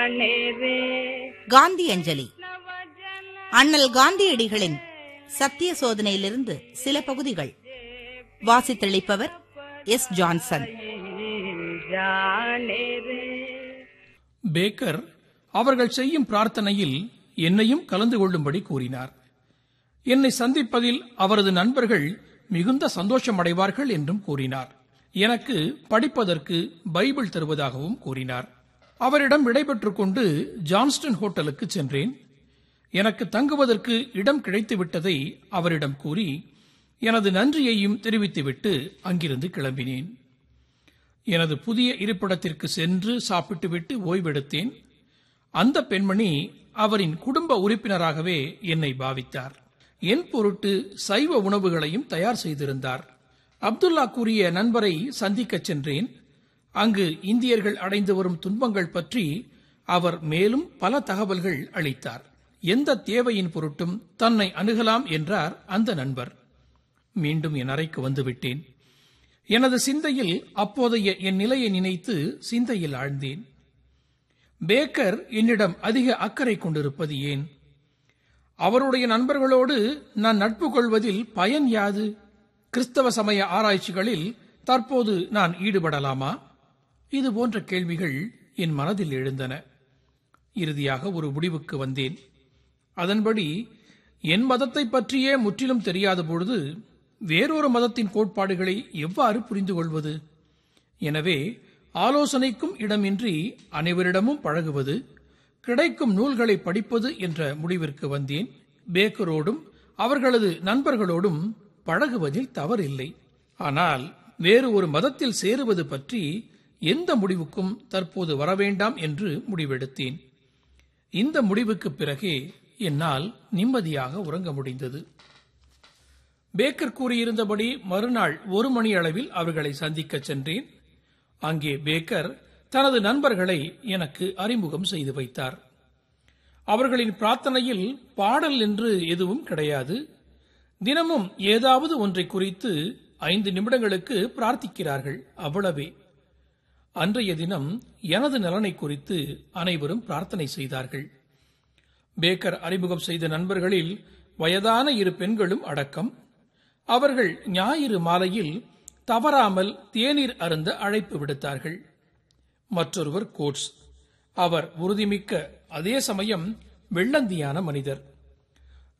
காந்தி அஞ்சலி அண்ணல் காந்தியடிகளின் சத்திய சோதனையிலிருந்து சில பகுதிகள் வாசித்தளிப்பவர் எஸ் ஜான்சன் பேக்கர் அவர்கள் செய்யும் பிரார்த்தனையில் என்னையும் கலந்து கொள்ளும்படி கூறினார் என்னை சந்திப்பதில் அவரது நண்பர்கள் மிகுந்த சந்தோஷமடைவார்கள் என்றும் கூறினார் எனக்கு படிப்பதற்கு பைபிள் தருவதாகவும் கூறினார் அவரிடம் விடைபெற்றுக் கொண்டு ஜான்ஸ்டன் ஹோட்டலுக்கு சென்றேன் எனக்கு தங்குவதற்கு இடம் கிடைத்து விட்டதை அவரிடம் கூறி எனது நன்றியையும் தெரிவித்துவிட்டு அங்கிருந்து கிளம்பினேன் எனது புதிய இருப்பிடத்திற்கு சென்று சாப்பிட்டுவிட்டு ஓய்வெடுத்தேன் அந்த பெண்மணி அவரின் குடும்ப உறுப்பினராகவே என்னை பாவித்தார் என் பொருட்டு சைவ உணவுகளையும் தயார் செய்திருந்தார் அப்துல்லா கூறிய நண்பரை சந்திக்கச் சென்றேன் அங்கு இந்தியர்கள் அடைந்து வரும் துன்பங்கள் பற்றி அவர் மேலும் பல தகவல்கள் அளித்தார் எந்த தேவையின் பொருட்டும் தன்னை அணுகலாம் என்றார் அந்த நண்பர் மீண்டும் என் அறைக்கு வந்துவிட்டேன் எனது சிந்தையில் அப்போதைய என் நிலையை நினைத்து சிந்தையில் ஆழ்ந்தேன் பேக்கர் என்னிடம் அதிக அக்கறை கொண்டிருப்பது ஏன் அவருடைய நண்பர்களோடு நான் நட்பு கொள்வதில் பயன் யாது கிறிஸ்தவ சமய ஆராய்ச்சிகளில் தற்போது நான் ஈடுபடலாமா இது போன்ற கேள்விகள் என் மனதில் எழுந்தன இறுதியாக ஒரு முடிவுக்கு வந்தேன் அதன்படி என் மதத்தை பற்றியே முற்றிலும் தெரியாத பொழுது வேறொரு மதத்தின் கோட்பாடுகளை எவ்வாறு புரிந்து கொள்வது எனவே ஆலோசனைக்கும் இடமின்றி அனைவரிடமும் பழகுவது கிடைக்கும் நூல்களை படிப்பது என்ற முடிவிற்கு வந்தேன் பேக்கரோடும் அவர்களது நண்பர்களோடும் பழகுவதில் தவறில்லை ஆனால் வேறு ஒரு மதத்தில் சேருவது பற்றி எந்த முடிவுக்கும் தற்போது வரவேண்டாம் என்று முடிவெடுத்தேன் இந்த முடிவுக்கு பிறகே என்னால் நிம்மதியாக உறங்க முடிந்தது பேக்கர் கூறியிருந்தபடி மறுநாள் ஒரு மணி அளவில் அவர்களை சந்திக்கச் சென்றேன் அங்கே பேக்கர் தனது நண்பர்களை எனக்கு அறிமுகம் செய்து வைத்தார் அவர்களின் பிரார்த்தனையில் பாடல் என்று எதுவும் கிடையாது தினமும் ஏதாவது ஒன்றை குறித்து ஐந்து நிமிடங்களுக்கு பிரார்த்திக்கிறார்கள் அவ்வளவே அன்றைய தினம் எனது நலனை குறித்து அனைவரும் பிரார்த்தனை செய்தார்கள் பேக்கர் அறிமுகம் செய்த நண்பர்களில் வயதான இரு பெண்களும் அடக்கம் அவர்கள் ஞாயிறு மாலையில் தவறாமல் தேநீர் அருந்த அழைப்பு விடுத்தார்கள் மற்றொருவர் கோட்ஸ் அவர் உறுதிமிக்க அதே சமயம் வெள்ளந்தியான மனிதர்